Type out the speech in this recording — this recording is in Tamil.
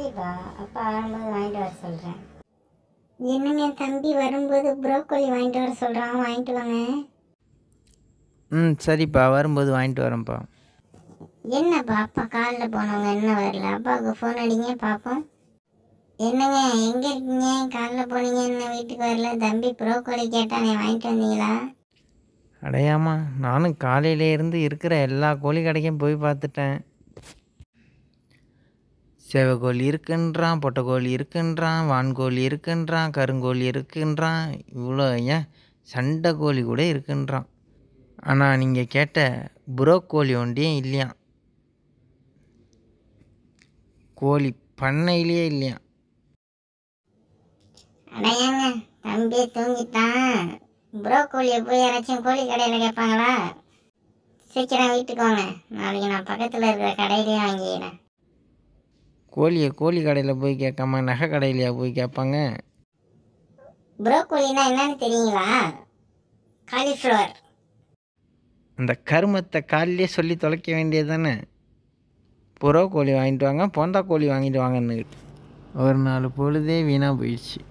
சரிப்பா அப்பா வரும்போது வாங்கிட்டு வர சொல்கிறேன் என்னங்க தம்பி வரும்போது ப்ரோக்கோலி வாங்கிட்டு வர சொல்கிறான் வாங்கிட்டு வாங்க ம் சரிப்பா வரும்போது வாங்கிட்டு வரேன்ப்பா என்னப்பா அப்பா காலில் போனவங்க என்ன வரல அப்பாவுக்கு ஃபோன் அடிங்க பார்ப்போம் என்னங்க எங்கே இருக்கீங்க காலைல போனீங்க என்ன வீட்டுக்கு வரல தம்பி ப்ரோக்கோலி கேட்டானே வாங்கிட்டு வந்தீங்களா அடையாமா நானும் காலையில இருந்து இருக்கிற எல்லா கோழி கடைக்கும் போய் பார்த்துட்டேன் செவக்கோழி இருக்குன்றான் பொட்டைக்கோழி இருக்குன்றான் வான்கோழி இருக்குன்றான் கருங்கோழி இருக்குன்றான் இவ்வளோ ஏன் சண்டை கோழி கூட இருக்குன்றான் ஆனால் நீங்கள் கேட்ட புரோக்கோழி ஒன்றியும் இல்லையா கோழி பண்ணையிலேயே இல்லையா அடையாங்க தம்பி தூங்கிட்டான் ப்ரோக்கோலியை போய் யாராச்சும் கோழி கடையில் கேட்பாங்களா சீக்கிரம் வீட்டுக்கு வாங்க நாளைக்கு நான் பக்கத்தில் இருக்கிற கடையிலேயே வாங்கிக்கிறேன் கோழியை கோழி கடையில் போய் கேட்காம நகை கடையிலையா போய் கேட்பாங்க ப்ரோக்கோலினா என்னன்னு தெரியுங்களா காலிஃப்ளவர் அந்த கருமத்தை காலையிலே சொல்லி தொலைக்க வேண்டியது தானே புறா கோழி வாங்கிட்டு வாங்க போந்தா கோழி வாங்கிட்டு வாங்கன்னு ஒரு நாலு பொழுதே வீணாக போயிடுச்சு